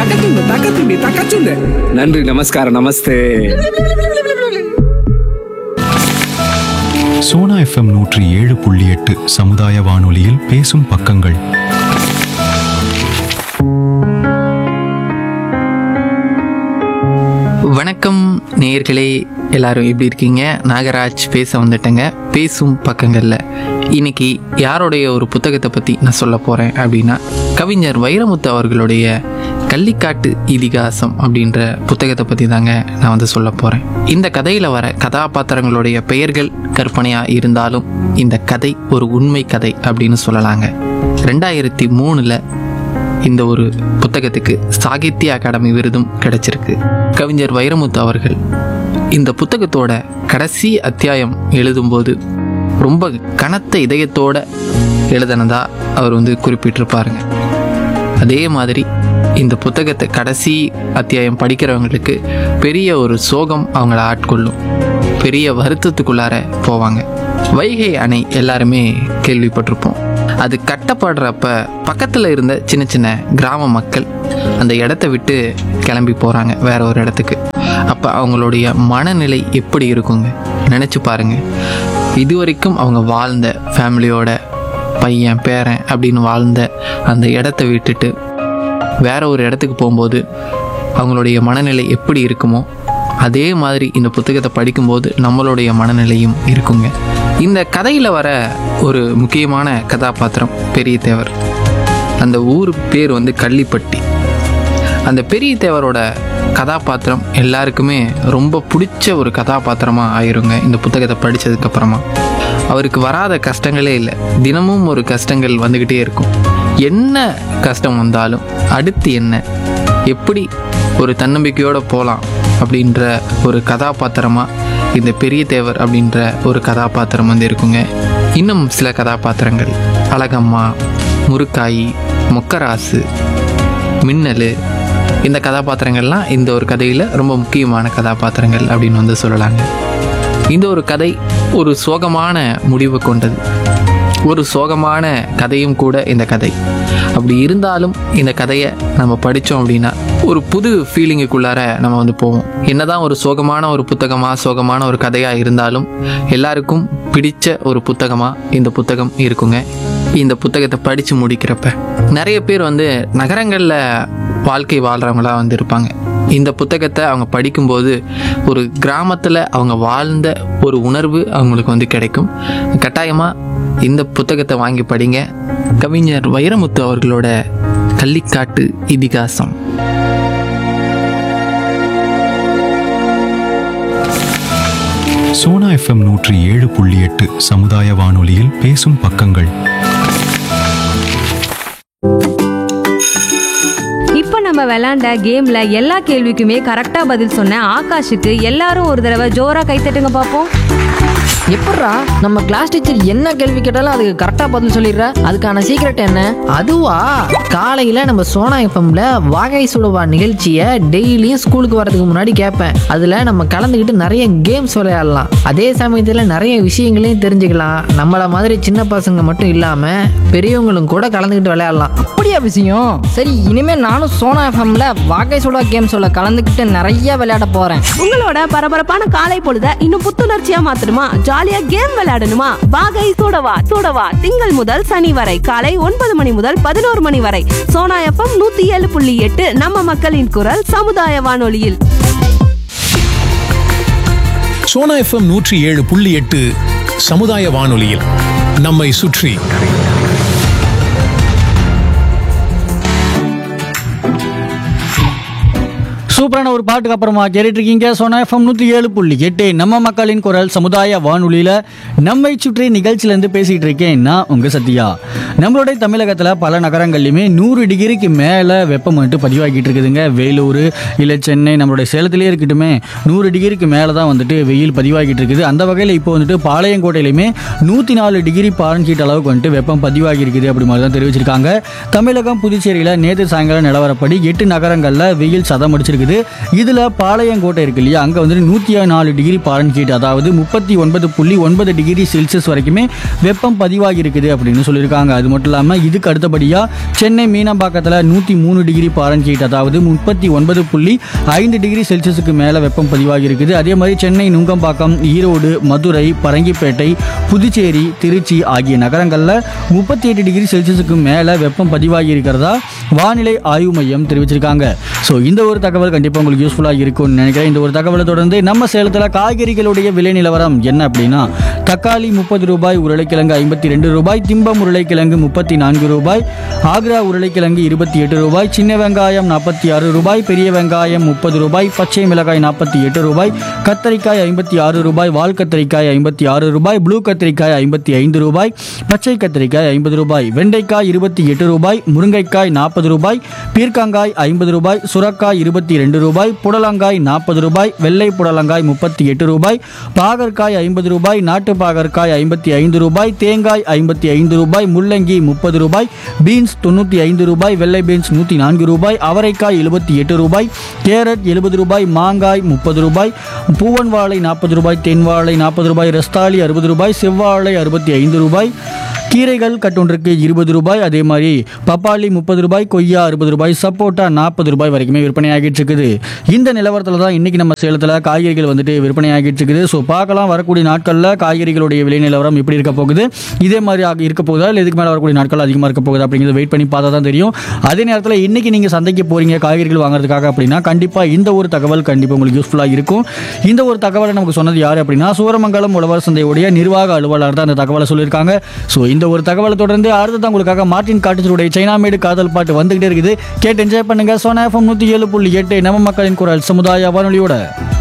தக்கச்சுண்டு தக்கச்சுண்டு தக்கச்சுண்டு நன்றி நமஸ்காரம் நமஸ்தே சோனா எஃப்எம் நூற்றி ஏழு புள்ளி எட்டு சமுதாய வானொலியில் பேசும் பக்கங்கள் வணக்கம் நேயர்களே எல்லாரும் எப்படி இருக்கீங்க நாகராஜ் பேச வந்துட்டேங்க பேசும் பக்கங்களில் இன்னைக்கு யாருடைய ஒரு புத்தகத்தை பற்றி நான் சொல்ல போகிறேன் அப்படின்னா கவிஞர் வைரமுத்து அவர்களுடைய கள்ளிக்காட்டு இதிகாசம் அப்படின்ற புத்தகத்தை பற்றி தாங்க நான் வந்து சொல்ல போகிறேன் இந்த கதையில் வர கதாபாத்திரங்களுடைய பெயர்கள் கற்பனையாக இருந்தாலும் இந்த கதை ஒரு உண்மை கதை அப்படின்னு சொல்லலாங்க ரெண்டாயிரத்தி மூணில் இந்த ஒரு புத்தகத்துக்கு சாகித்ய அகாடமி விருதும் கிடைச்சிருக்கு கவிஞர் வைரமுத்து அவர்கள் இந்த புத்தகத்தோட கடைசி அத்தியாயம் எழுதும்போது ரொம்ப கனத்த இதயத்தோட எழுதினதா அவர் வந்து குறிப்பிட்டிருப்பாருங்க அதே மாதிரி இந்த புத்தகத்தை கடைசி அத்தியாயம் படிக்கிறவங்களுக்கு பெரிய ஒரு சோகம் அவங்கள ஆட்கொள்ளும் பெரிய வருத்தத்துக்குள்ளார போவாங்க வைகை அணை எல்லாருமே கேள்விப்பட்டிருப்போம் அது கட்டப்படுறப்ப பக்கத்தில் இருந்த சின்ன சின்ன கிராம மக்கள் அந்த இடத்த விட்டு கிளம்பி போகிறாங்க வேற ஒரு இடத்துக்கு அப்போ அவங்களுடைய மனநிலை எப்படி இருக்குங்க நினச்சி பாருங்க இதுவரைக்கும் அவங்க வாழ்ந்த ஃபேமிலியோட பையன் பேரன் அப்படின்னு வாழ்ந்த அந்த இடத்த விட்டுட்டு வேற ஒரு இடத்துக்கு போகும்போது அவங்களுடைய மனநிலை எப்படி இருக்குமோ அதே மாதிரி இந்த புத்தகத்தை படிக்கும்போது நம்மளுடைய மனநிலையும் இருக்குங்க இந்த கதையில் வர ஒரு முக்கியமான கதாபாத்திரம் பெரிய தேவர் அந்த ஊர் பேர் வந்து கள்ளிப்பட்டி அந்த பெரிய தேவரோட கதாபாத்திரம் எல்லாருக்குமே ரொம்ப பிடிச்ச ஒரு கதாபாத்திரமாக ஆயிருங்க இந்த புத்தகத்தை படித்ததுக்கப்புறமா அவருக்கு வராத கஷ்டங்களே இல்லை தினமும் ஒரு கஷ்டங்கள் வந்துக்கிட்டே இருக்கும் என்ன கஷ்டம் வந்தாலும் அடுத்து என்ன எப்படி ஒரு தன்னம்பிக்கையோடு போகலாம் அப்படின்ற ஒரு கதாபாத்திரமாக இந்த பெரிய தேவர் அப்படின்ற ஒரு கதாபாத்திரம் வந்து இருக்குங்க இன்னும் சில கதாபாத்திரங்கள் அழகம்மா முருக்காயி மொக்கராசு மின்னல் இந்த கதாபாத்திரங்கள்லாம் இந்த ஒரு கதையில் ரொம்ப முக்கியமான கதாபாத்திரங்கள் அப்படின்னு வந்து சொல்லலாங்க இந்த ஒரு கதை ஒரு சோகமான முடிவு கொண்டது ஒரு சோகமான கதையும் கூட இந்த கதை அப்படி இருந்தாலும் இந்த கதையை நம்ம படித்தோம் அப்படின்னா ஒரு புது ஃபீலிங்குக்குள்ளார நம்ம வந்து போவோம் என்னதான் ஒரு சோகமான ஒரு புத்தகமாக சோகமான ஒரு கதையாக இருந்தாலும் எல்லாருக்கும் பிடிச்ச ஒரு புத்தகமாக இந்த புத்தகம் இருக்குங்க இந்த புத்தகத்தை படித்து முடிக்கிறப்ப நிறைய பேர் வந்து நகரங்களில் வாழ்க்கை வாழ்கிறவங்களா வந்து இருப்பாங்க இந்த புத்தகத்தை அவங்க படிக்கும்போது ஒரு கிராமத்தில் அவங்க வாழ்ந்த ஒரு உணர்வு அவங்களுக்கு வந்து கிடைக்கும் கட்டாயமாக இந்த புத்தகத்தை வாங்கி படிங்க கவிஞர் வைரமுத்து அவர்களோட கள்ளிக்காட்டு இதிகாசம் சோனா எஃப்எம் நூற்றி ஏழு புள்ளி எட்டு சமுதாய வானொலியில் பேசும் பக்கங்கள் இப்போ நம்ம விளையாண்ட கேம்ல எல்லா கேள்விக்குமே கரெக்டா பதில் சொன்ன ஆகாஷுக்கு எல்லாரும் ஒரு தடவை ஜோரா கைத்தட்டுங்க பார்ப்போம் எப்பட்றா நம்ம கிளாஸ் டீச்சர் என்ன கேள்வி கேட்டாலும் அதுக்கு கரெக்டாக பதில் சொல்லிடுற அதுக்கான சீக்ரெட் என்ன அதுவா காலையில் நம்ம சோனா எஃப்எம்ல வாகை சுடுவா நிகழ்ச்சியை டெய்லியும் ஸ்கூலுக்கு வரதுக்கு முன்னாடி கேட்பேன் அதில் நம்ம கலந்துக்கிட்டு நிறைய கேம்ஸ் விளையாடலாம் அதே சமயத்தில் நிறைய விஷயங்களையும் தெரிஞ்சுக்கலாம் நம்மளை மாதிரி சின்ன பசங்க மட்டும் இல்லாமல் பெரியவங்களும் கூட கலந்துக்கிட்டு விளையாடலாம் அப்படியா விஷயம் சரி இனிமே நானும் சோனா எஃப்எம்ல வாகை சுடா கேம் சொல்ல கலந்துக்கிட்டு நிறைய விளையாட போறேன் உங்களோட பரபரப்பான காலை பொழுத இன்னும் புத்துணர்ச்சியா மாத்தணுமா ஜாலியா கேம் விளையாடணுமா வாகை சூடவா சூடவா திங்கள் முதல் சனி வரை காலை ஒன்பது மணி முதல் பதினோரு மணி வரை சோனா எஃப்எம் நூத்தி ஏழு புள்ளி எட்டு நம்ம மக்களின் குரல் சமுதாய வானொலியில் சோனா எஃப்எம் நூற்றி ஏழு புள்ளி எட்டு சமுதாய வானொலியில் நம்மை சுற்றி சூப்பரான ஒரு பாட்டுக்கு அப்புறமா கேட்டுட்டு இருக்கீங்க சோனா எஃப்எம் நூற்றி ஏழு புள்ளி எட்டு நம்ம மக்களின் குரல் சமுதாய வானொலியில் நம்மை சுற்றி நிகழ்ச்சியிலேருந்து பேசிகிட்டு இருக்கேன் நான் உங்கள் சத்யா நம்மளுடைய தமிழகத்தில் பல நகரங்கள்லையுமே நூறு டிகிரிக்கு மேலே வெப்பம் வந்துட்டு பதிவாகிட்டு இருக்குதுங்க வேலூர் இல்லை சென்னை நம்மளுடைய சேலத்திலே இருக்கட்டுமே நூறு டிகிரிக்கு மேலே தான் வந்துட்டு வெயில் பதிவாகிட்டு இருக்குது அந்த வகையில் இப்போ வந்துட்டு பாளையங்கோட்டையிலுமே நூற்றி நாலு டிகிரி பாரன்ஹீட் அளவுக்கு வந்துட்டு வெப்பம் பதிவாகி இருக்குது அப்படி மாதிரி தான் தெரிவிச்சிருக்காங்க தமிழகம் புதுச்சேரியில் நேற்று சாயங்காலம் நிலவரப்படி எட்டு நகரங்களில் வெயில் சதம் அடிச்சிருக்குது இருக்குது இதில் பாளையங்கோட்டை இருக்கு இல்லையா அங்கே வந்துட்டு நூற்றி நாலு டிகிரி பாரன்ஹீட் அதாவது முப்பத்தி ஒன்பது புள்ளி ஒன்பது டிகிரி செல்சியஸ் வரைக்குமே வெப்பம் பதிவாகி இருக்குது அப்படின்னு சொல்லியிருக்காங்க அது மட்டும் இல்லாமல் இதுக்கு அடுத்தபடியாக சென்னை மீனம்பாக்கத்தில் நூற்றி மூணு டிகிரி பாரன்ஹீட் அதாவது முப்பத்தி ஒன்பது புள்ளி ஐந்து டிகிரி செல்சியஸுக்கு மேலே வெப்பம் பதிவாகி இருக்குது அதே மாதிரி சென்னை நுங்கம்பாக்கம் ஈரோடு மதுரை பரங்கிப்பேட்டை புதுச்சேரி திருச்சி ஆகிய நகரங்களில் முப்பத்தி எட்டு டிகிரி செல்சியஸுக்கு மேலே வெப்பம் பதிவாகி இருக்கிறதா வானிலை ஆய்வு மையம் தெரிவிச்சிருக்காங்க ஸோ இந்த ஒரு தகவல் கண்டிப்பாக உங்களுக்கு யூஸ்ஃபுல்லாக இருக்கும்னு நினைக்கிறேன் இந்த ஒரு தகவலை தொடர்ந்து நம்ம சேலத்தில் காய்கறிகளுடைய விலை நிலவரம் என்ன அப்படின்னா தக்காளி முப்பது ரூபாய் உருளைக்கிழங்கு ஐம்பத்தி ரெண்டு ரூபாய் திம்பம் உருளைக்கிழங்கு முப்பத்தி நான்கு ரூபாய் ஆக்ரா உருளைக்கிழங்கு இருபத்தி எட்டு ரூபாய் சின்ன வெங்காயம் நாற்பத்தி ஆறு ரூபாய் பெரிய வெங்காயம் முப்பது ரூபாய் பச்சை மிளகாய் நாற்பத்தி எட்டு ரூபாய் கத்தரிக்காய் ஐம்பத்தி ஆறு ரூபாய் வால் கத்தரிக்காய் ஐம்பத்தி ஆறு ரூபாய் ப்ளூ கத்தரிக்காய் ஐம்பத்தி ஐந்து ரூபாய் பச்சை கத்தரிக்காய் ஐம்பது ரூபாய் வெண்டைக்காய் இருபத்தி எட்டு ரூபாய் முருங்கைக்காய் நாற்பது ரூபாய் பீர்க்கங்காய் ஐம்பது ரூபாய் சுரக்காய் இருபத்தி ரெண்டு ரூபாய் புடலங்காய் நாற்பது ரூபாய் வெள்ளை புடலங்காய் முப்பத்தி எட்டு ரூபாய் பாகற்காய் ஐம்பது ரூபாய் நாட்டு பாகற்காய் ஐம்பத்தி ஐந்து ரூபாய் தேங்காய் ஐம்பத்தி ஐந்து ரூபாய் முள்ளங்கி முப்பது ரூபாய் பீன்ஸ் தொண்ணூற்றி ஐந்து ரூபாய் வெள்ளை பீன்ஸ் நூற்றி நான்கு ரூபாய் அவரைக்காய் எழுபத்தி எட்டு ரூபாய் கேரட் எழுபது ரூபாய் மாங்காய் முப்பது ரூபாய் பூவன் வாழை நாற்பது ரூபாய் தென் வாழை நாற்பது ரூபாய் ரஸ்தாளி அறுபது ரூபாய் செவ்வாழை அறுபத்தி ஐந்து ரூபாய் கீரைகள் கட்டொன்றுக்கு இருபது ரூபாய் அதே மாதிரி பப்பாளி முப்பது ரூபாய் கொய்யா அறுபது ரூபாய் சப்போட்டா நாற்பது ரூபாய் வரைக்குமே விற்பனை ஆகிட்டு இருக்குது இந்த நிலவரத்தில் தான் இன்னைக்கு நம்ம சேலத்தில் காய்கறிகள் வந்துட்டு விற்பனை ஆகிட்டு இருக்குது ஸோ பார்க்கலாம் வரக்கூடிய நாட்களில் காய்கறிகளுடைய விலை நிலவரம் எப்படி இருக்க போகுது இதே மாதிரி ஆக- இருக்க போகுதா இல்லை இதுக்கு மேலே வரக்கூடிய நாட்கள் அதிகமாக இருக்க போகுது அப்படிங்கிறத வெயிட் பண்ணி பார்த்தா தான் தெரியும் அதே நேரத்தில் இன்னைக்கு நீங்கள் சந்தைக்கு போறீங்க காய்கறிகள் வாங்குறதுக்காக அப்படின்னா கண்டிப்பாக இந்த ஒரு தகவல் கண்டிப்பாக உங்களுக்கு யூஸ்ஃபுல்லாக இருக்கும் இந்த ஒரு தகவலை நமக்கு சொன்னது யார் அப்படின்னா சூரமங்கலம் உழவர் சந்தையுடைய நிர்வாக அலுவலர் தான் அந்த தகவலை சொல்லியிருக்காங்க ஸோ இந்த ஒரு தகவலை தொடர்ந்து அடுத்ததான் உங்களுக்காக மார்ட்டின் காட்டுச்சருடைய சைனாமேடு காதல் பாட்டு வந்துகிட்டே இருக்குது கேட்டு என்ஜாய் பண்ணுங்க சோனா எஃப்எம் நூற்றி ஏழு புள்ளி எட்டு நம்ம மக்களின் குரல் சமுதாய வானொலியோட